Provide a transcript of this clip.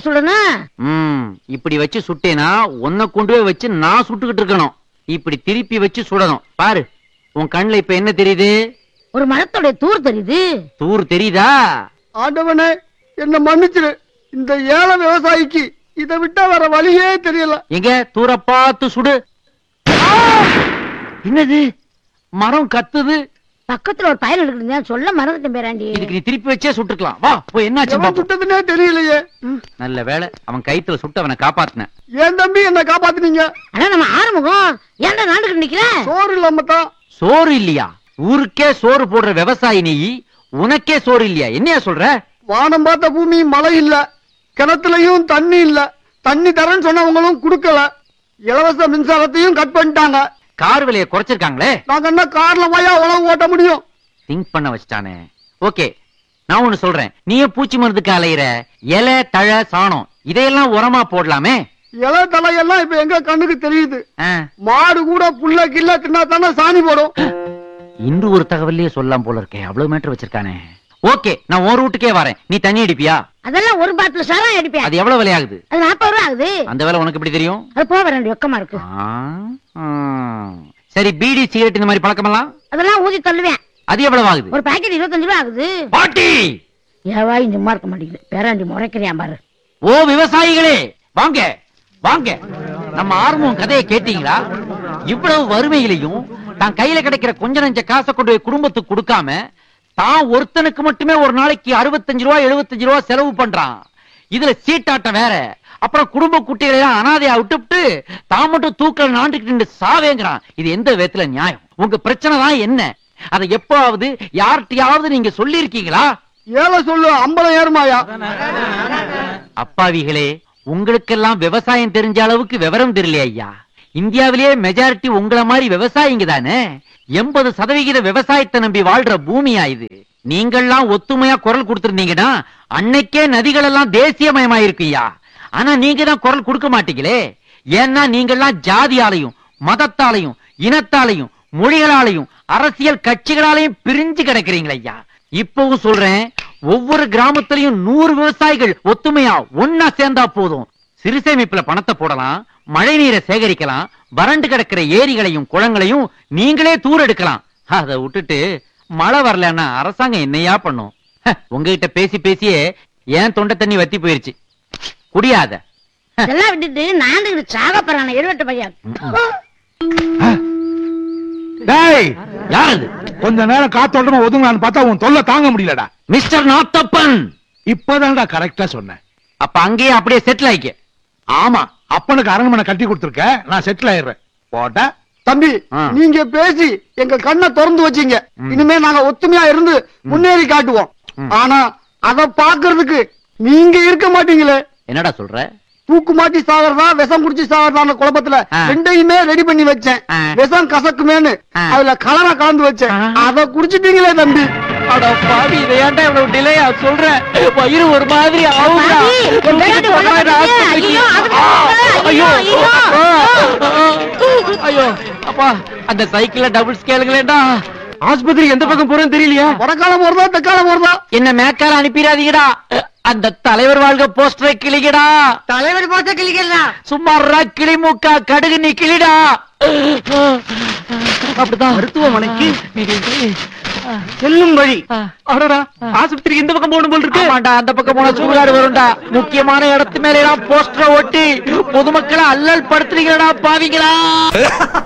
சுடணும் ம் இப்படி வச்சு சுட்டேனா உன்னை கொண்டு போய் வச்சு நான் சுட்டுக்கிட்டு இருக்கணும் இப்படி திருப்பி வச்சு சுடணும் பாரு உன் கண்ணுல இப்ப என்ன தெரியுது ஒரு மரத்தோட தூர் தெரியுது தூர் தெரியுதா ஆண்டவனே என்ன மன்னிச்சிரு இந்த ஏழை விவசாயிக்கு இதை விட்டா வேற வழியே தெரியல எங்க தூர பார்த்து சுடு ஆ! என்னது மரம் கத்துது பக்கத்துல ஒரு பயல் இருக்குது சொல்ல மறந்துட்டேன் பேராண்டி இதுக்கு நீ திருப்பி வச்சே சுட்டுக்கலாம் வா போய் என்னாச்சு எவன் பாப்போம். சுட்டதுன்னே தெரியலையே நல்ல வேளை அவன் கைத்துல சுட்டு அவனை காப்பாத்தின ஏன் தம்பி என்ன காப்பாத்துனீங்க ஆனா நம்ம ஆறுமுகம் ஏன்டா நாண்டுக்கு நிக்கிற சோறு இல்லாம தான் சோறு இல்லையா ஊருக்கே சோறு போடுற விவசாயி நீ உனக்கே சோறு இல்லையா என்னையா சொல்ற வானம் பார்த்த பூமி மழை இல்ல கிணத்துலயும் தண்ணி இல்ல தண்ணி தரேன்னு சொன்னவங்களும் கொடுக்கல இலவச மின்சாரத்தையும் கட் பண்ணிட்டாங்க கார் விலையை குறைச்சிருக்காங்களே நாங்க என்ன கார்ல போயா உழவு ஓட்ட முடியும் திங்க் பண்ண வச்சுட்டானே ஓகே நான் ஒண்ணு சொல்றேன் நீயே பூச்சி மருந்துக்கு அலையிற இலை தழை சாணம் இதையெல்லாம் உரமா போடலாமே இலை தலையெல்லாம் இப்ப எங்க கண்ணுக்கு தெரியுது ஆ, மாடு கூட புல்ல கில்ல தின்னா தானே சாணி போடும் இன்று ஒரு தகவலையே சொல்லலாம் போல இருக்கேன் அவ்வளவு மீட்டர் வச்சிருக்கானே ஓகே நான் ஒரு ரூட்டுக்கே வரேன் நீ தண்ணி அடிப்பியா அதெல்லாம் ஒரு பாட்டில் சாரம் அடிப்பேன் அது எவ்வளவு விலையாகுது அது நாற்பது ரூபா ஆகுது அந்த வேலை உனக்கு எப்படி தெரியும் அது போக வேண்டிய வெக்கமா இருக்கு ஆ, ஆ. சரி பீடி சிகரெட் இந்த மாதிரி பழக்கமெல்லாம் அதெல்லாம் ஊதி தள்ளுவேன் அது எவ்வளவு ஆகுது ஒரு பாக்கெட் இருபத்தஞ்சு ரூபா ஆகுது பாட்டி ஏவாய் சும்மா இருக்க மாட்டேங்குது பேராண்டி முறைக்கிறியான் பாரு ஓ விவசாயிகளே வாங்க வாங்க நம்ம ஆர்வம் கதையை கேட்டீங்களா இவ்வளவு வறுமையிலையும் தான் கையில கிடைக்கிற கொஞ்ச நஞ்ச காசை கொண்டு போய் குடும்பத்துக்கு கொடுக்காம தான் ஒருத்தனுக்கு மட்டுமே ஒரு நாளைக்கு அறுபத்தஞ்சு ரூபா எழுபத்தஞ்சு ரூபா செலவு பண்றான் இதுல சீட்டாட்டம் வேற அப்புறம் குடும்ப குட்டிகளை எல்லாம் அனாதையா விட்டுவிட்டு தான் மட்டும் தூக்கல நாண்டுகிட்டு நின்னு சாவேங்கிறான் இது எந்த விதத்துல நியாயம் உங்க பிரச்சனை தான் என்ன அதை எப்பவாவது யார்கிட்டயாவது நீங்க சொல்லியிருக்கீங்களா ஏழை சொல்லு அம்பலம் ஏறுமாயா அப்பாவிகளே உங்களுக்கெல்லாம் விவசாயம் தெரிஞ்ச அளவுக்கு விவரம் தெரியலையா ஐயா இந்தியாவிலேயே மெஜாரிட்டி உங்கள மாதிரி விவசாயிங்க தானே எண்பது சதவிகித விவசாயத்தை நம்பி வாழ்ற பூமியா இது நீங்கள்லாம் ஒத்துமையா குரல் கொடுத்திருந்தீங்கன்னா அன்னைக்கே நதிகள் எல்லாம் தேசியமயமாயிருக்குய்யா ஆனா நீங்க தான் குரல் கொடுக்க மாட்டீங்களே ஏன்னா நீங்கள்லாம் ஜாதியாலையும் மதத்தாலையும் இனத்தாலையும் மொழிகளாலையும் அரசியல் கட்சிகளாலையும் பிரிஞ்சு கிடக்குறீங்களே ஐயா இப்பவும் சொல்றேன் ஒவ்வொரு கிராமத்திலையும் நூறு விவசாயிகள் ஒத்துமையா ஒன்னா சேர்ந்தா போதும் சிறுசேமிப்புல பணத்தை போடலாம் மழை நீரை சேகரிக்கலாம் வறண்டு கிடக்கிற ஏரிகளையும் குளங்களையும் நீங்களே தூர் எடுக்கலாம் அதை விட்டுட்டு மழை வரலன்னா அரசாங்கம் என்னையா பண்ணும் ஹ, உங்ககிட்ட பேசி பேசியே ஏன் தொண்டை தண்ணி வத்தி போயிருச்சு குடியாத இதெல்லாம் விட்டுட்டு நாண்டுகிட்டு சாக போறான எழுவட்ட பையன் டேய் யாரது கொஞ்ச நேரம் காத்தோட்டமா ஒதுங்கலான்னு பார்த்தா உன் தொல்லை தாங்க முடியலடா மிஸ்டர் நாத்தப்பன் இப்பதான்டா கரெக்டா சொன்னேன் அப்ப அங்கேயே அப்படியே செட்டில் ஆயிக்க ஆமா அப்பனுக்கு அரண்மனை கட்டி கொடுத்துருக்க நான் செட்டில் ஆயிடுறேன் போட்டா தம்பி ஆ. நீங்க பேசி எங்க கண்ணை திறந்து வச்சீங்க ம். இனிமே நாங்க ஒத்துமையா இருந்து முன்னேறி காட்டுவோம் ம். ஆனா அத பாக்குறதுக்கு நீங்க இருக்க மாட்டீங்களே என்னடா சொல்ற தூக்கு மாட்டி சாகிறதா விஷம் குடிச்சு சாகிறதான குழப்பத்துல ஆ. ரெண்டையுமே ரெடி பண்ணி வச்சேன் ஆ. விஷம் கசக்குமேன்னு ஆ. அதுல கலரை கலந்து வச்சேன் ஆ. அத குடிச்சிட்டீங்களே தம்பி அட பாவி இதை ஏன்டா இவ்வளவு டிலேயா சொல்ற வயிறு ஒரு மாதிரி ஆகுதா பாவி, என் பேராண்டி உள்ள வந்துருச்சு. ஐயோ, அதுக்கு ஐயோ, ஐயோ. ஐயோ அப்பா அந்த சைக்கிள்ல டபுள் ஸ்கேலுங்களேடா ஆஸ்பத்திரி எந்த பக்கம் போறேன்னு தெரியலையா வடக்காலம் போறதா தெக்காலம் போறதா என்ன மேக்கால அனுப்பிடாதீங்கடா அந்த தலைவர் வாழ்க போஸ்டரை கிளிக்கடா தலைவர் போட்ட கிளிக்கலாம் சும்மா கிளி மூக்கா கடுகு நீ கிளிடா அப்படிதான் மருத்துவமனைக்கு செல்லும் வழி அடடா ஆஸ்பத்திரிக்கு இந்த பக்கம் போகணும் போல் இருக்கு ஆமாண்டா அந்த பக்கம் போனா சூறாடு வரும்டா முக்கியமான இடத்து மேல எல்லாம் போஸ்டரை ஒட்டி பொதுமக்களை அல்லல் படுத்துறீங்களா பாவிங்களா